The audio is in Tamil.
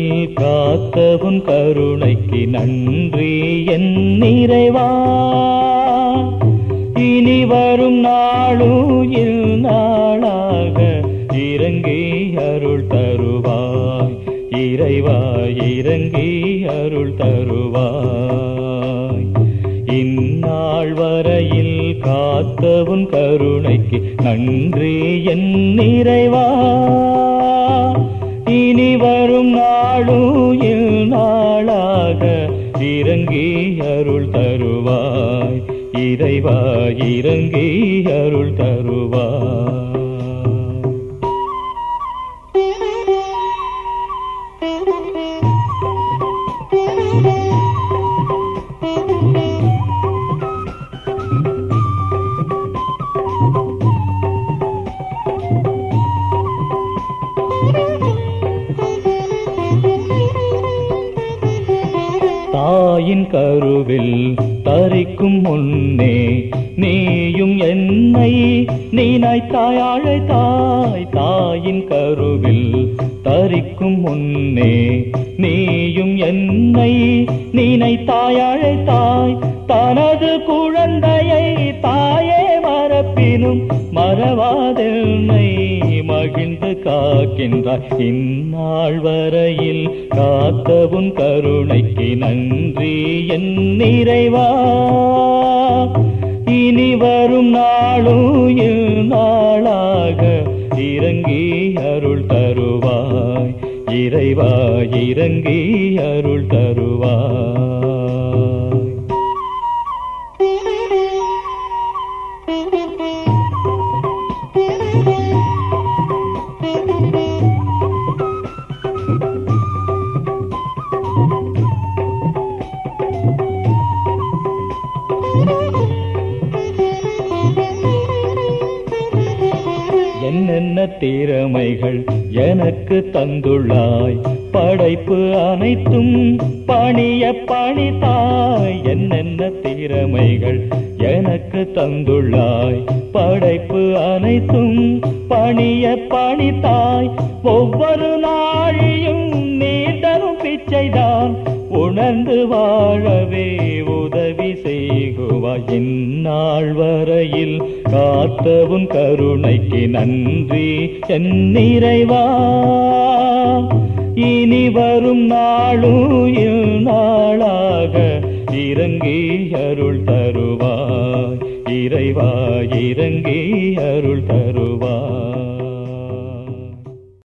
காத்தவுன் கருணைக்கு நன்றி என் நிறைவா இனி வரும் நாளுயில் நாளாக இறங்கி அருள் தருவாய் இறைவா இறங்கி அருள் தருவாய் இந்நாள் வரையில் காத்தவுன் கருணைக்கு நன்றி என் நிறைவா இனி வரும் நாளுயில் நாளாக இறங்கி அருள் தருவாய் இறைவா இறங்கி அருள் தருவாய் தாயின் கருவில் தரிக்கும் முன்னே நீயும் என்னை நினைத்தாய் அழைத்தாய் தாயின் கருவில் தரிக்கும் முன்னே நீயும் என்னை நினைத்தாய் அழைத்தாய் தனது குழந்தையை தாயே மறப்பினும் மறவாதென்னை மகிழ்ந்து காக்கின்றாய் இந்நாள் வரையில் காத்தவுன் கருணைக்கு நன்றி என் நிறைவா இனி வரும் நாளும் நாளாக இறங்கி அருள் தருவாய் இறைவா இறங்கி அருள் தருவாய் என்னென்ன திறமைகள் எனக்கு தந்துள்ளாய் படைப்பு அனைத்தும் பணிய பணித்தாய் என்னென்ன திறமைகள் எனக்கு தந்துள்ளாய் படைப்பு அனைத்தும் பணிய பணித்தாய் ஒவ்வொரு நாழியும் நீ தரும் பிச்சைதான் உணர்ந்து வாழவே உதவி செய்குவாய் இந்நாள் வரையில் காத்தவுன் கருணைக்கு நன்றி என் நிறைவா இனி வரும் நாளும் நாளாக இறங்கி அருள் தருவாய் இறைவா இறங்கி அருள் தருவாய்